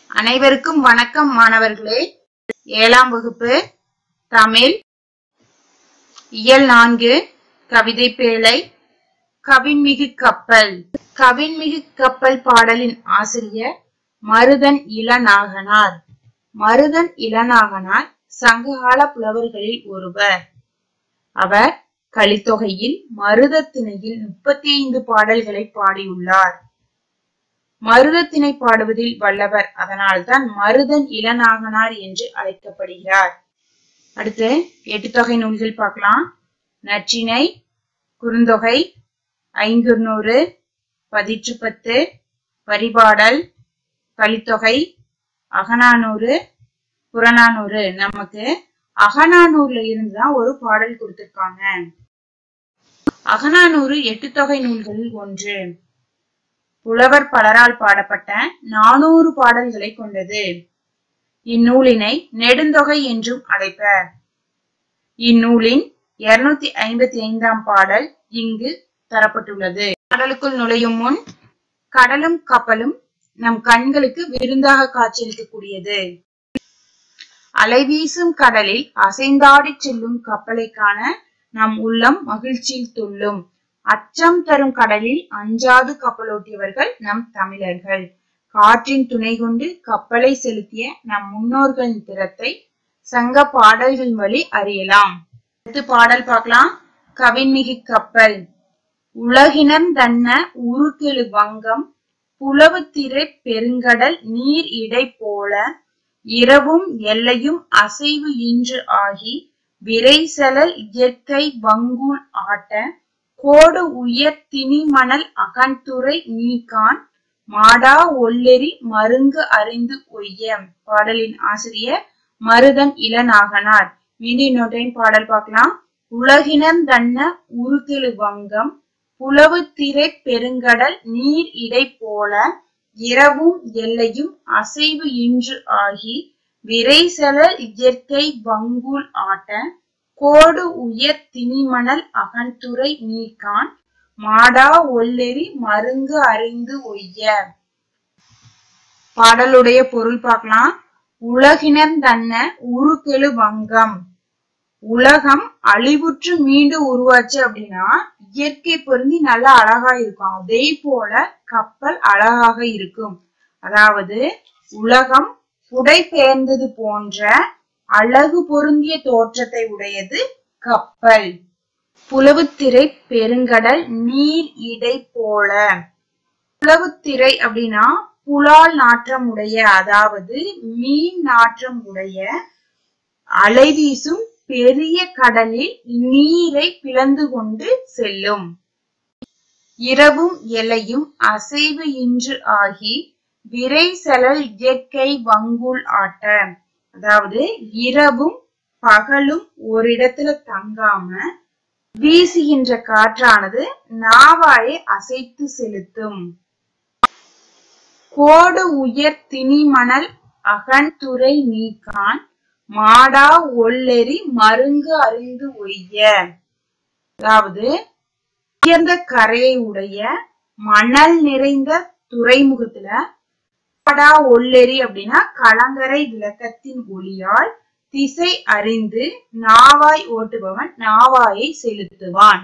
அனைவருக்கும் வணக்கம் மாணவர்களே ஏழாம் வகுப்பு தமிழ் இயல் நான்கு கவிதை பேழை கவின்மிகு கப்பல் கவின்மிகு கப்பல் பாடலின் ஆசிரியர் மருதன் இளநாகனார் மருதன் இளநாகனார் சங்ககால புலவர்களில் ஒருவர் அவர் கலித்தொகையில் மருதத்திணையில் முப்பத்தி ஐந்து பாடல்களை பாடியுள்ளார் மருதத்திணை பாடுவதில் வல்லவர் அதனால்தான் மருதன் இளநாகனார் என்று அழைக்கப்படுகிறார் அடுத்து எட்டு தொகை நூல்கள் பார்க்கலாம் நற்றிணை குறுந்தொகை ஐங்குறுநூறு பதிற்று பத்து பரிபாடல் கலித்தொகை அகநானூறு புறநானூறு நமக்கு அகநானூறுல இருந்துதான் ஒரு பாடல் கொடுத்திருக்காங்க அகநானூறு எட்டு தொகை நூல்களில் ஒன்று புலவர் பலரால் பாடப்பட்ட நானூறு பாடல்களை கொண்டது இந்நூலினை நெடுந்தொகை என்றும் அழைப்பர் இந்நூலின் இருநூத்தி ஐம்பத்தி ஐந்தாம் பாடல் இங்கு தரப்பட்டுள்ளது கடலுக்குள் நுழையும் முன் கடலும் கப்பலும் நம் கண்களுக்கு விருந்தாக காட்சியளிக்கக்கூடியது அலைவீசும் கடலில் அசைந்தாடி செல்லும் கப்பலை காண நம் உள்ளம் மகிழ்ச்சியில் துள்ளும் அச்சம் தரும் கடலில் அஞ்சாது கப்பலோட்டியவர்கள் நம் தமிழர்கள் காற்றின் துணை கொண்டு கப்பலை செலுத்திய நம் முன்னோர்களின் திறத்தை சங்க பாடல்கள் வழி அறியலாம் அடுத்து பாடல் பார்க்கலாம் கவின்மிகு கப்பல் உலகினம் தன்ன உருக்கெழு வங்கம் புலவுத்திரை பெருங்கடல் நீர் இடை போல இரவும் எல்லையும் அசைவு இன்று ஆகி விரைசலல் இயற்கை வங்கூல் ஆட்ட கோடு உயர் திணிமணல் அகன்துறை நீக்கான் மாடா ஒல்லெறி மருங்கு அறிந்து ஒய்ய பாடலின் ஆசிரியர் மருதன் இளநாகனார் மீண்டும் நோட்டையும் பாடல் பார்க்கலாம் உலகினம் தன்ன உருகெழு வங்கம் புலவு திரை பெருங்கடல் நீர் இடை போல இரவும் எல்லையும் அசைவு இன்று ஆகி விரைசலல் இயற்கை வங்கூல் ஆட்ட கோடு உயர் திணிமணல் அகன்துறை நீக்கான் மாடா ஒல்லெறி மருங்கு அறிந்து ஒய்ய பாடலுடைய பொருள் பார்க்கலாம் உலகினர் தன்ன உருக்கெழு வங்கம் உலகம் அழிவுற்று மீண்டு உருவாச்சு அப்படின்னா இயற்கை பொருந்தி நல்லா அழகா இருக்கும் அதே போல கப்பல் அழகாக இருக்கும் அதாவது உலகம் புடைபெயர்ந்தது போன்ற அழகு பொருந்திய தோற்றத்தை உடையது கப்பல் புலவுத்திரை பெருங்கடல் நீர் இடை போல புலவுத்திரை அப்படின்னா புலால் நாற்றம் உடைய அதாவது மீன் நாற்றம் உடைய அலைவீசும் பெரிய கடலில் நீரை பிளந்து கொண்டு செல்லும் இரவும் எல்லையும் அசைவு இன்று ஆகி விரை செலல் இயற்கை வங்குல் ஆட்ட அதாவது இரவும் பகலும் ஒரு இடத்துல தங்காம வீசுகின்ற காற்றானது நாவாயை அசைத்து செலுத்தும் கோடு உயர் திணிமணல் அகன்துறை நீக்கான் மாடா ஒல்லெறி மருங்கு அறிந்து ஒய்ய அதாவது உயர்ந்த கரையை உடைய மணல் நிறைந்த துறைமுகத்துல மாடா ஒல்லெறி அப்படின்னா கலங்கரை விளக்கத்தின் ஒளியால் திசை அறிந்து நாவாய் ஓட்டுபவன் நாவாயை செலுத்துவான்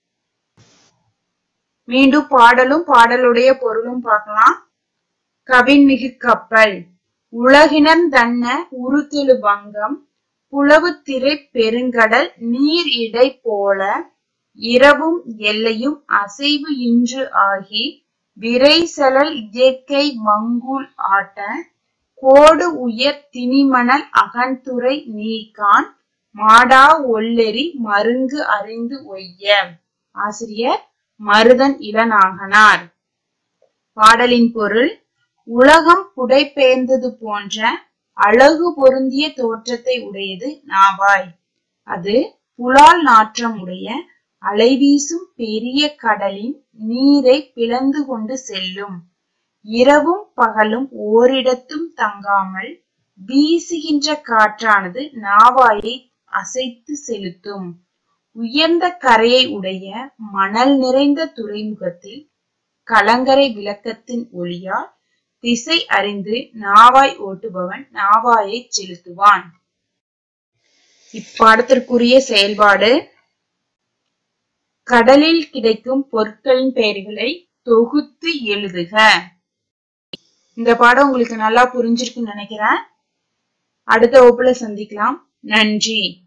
மீண்டும் பாடலும் பாடலுடைய பொருளும் பார்க்கலாம் கவின்மிகு கப்பல் உலகினர் தன்ன உருக்கெழு வங்கம் புலவு திரை பெருங்கடல் நீர் இடை போல இரவும் எல்லையும் அசைவு இன்று ஆகி விரைசலல் இயற்கை மங்கூல் ஆட்ட கோடு உயர் திணிமணல் அகன்துறை நீக்கான் மாடா ஒல்லெறி மருங்கு அறிந்து ஒய்ய ஆசிரியர் மருதன் இளநாகனார் பாடலின் பொருள் உலகம் புடைபெயர்ந்தது போன்ற அழகு பொருந்திய தோற்றத்தை உடையது நாவாய் அது புலால் நாற்றம் உடைய அலைவீசும் பெரிய கடலின் நீரை பிளந்து கொண்டு செல்லும் இரவும் பகலும் ஓரிடத்தும் தங்காமல் வீசுகின்ற காற்றானது நாவாயை அசைத்து செலுத்தும் உயர்ந்த கரையை உடைய மணல் நிறைந்த துறைமுகத்தில் கலங்கரை விளக்கத்தின் ஒளியால் திசை அறிந்து நாவாய் ஓட்டுபவன் நாவாயை செலுத்துவான் இப்பாடத்திற்குரிய செயல்பாடு கடலில் கிடைக்கும் பொருட்களின் பெயர்களை தொகுத்து எழுதுக இந்த பாடம் உங்களுக்கு நல்லா புரிஞ்சிருக்குன்னு நினைக்கிறேன் அடுத்த வகுப்புல சந்திக்கலாம் நன்றி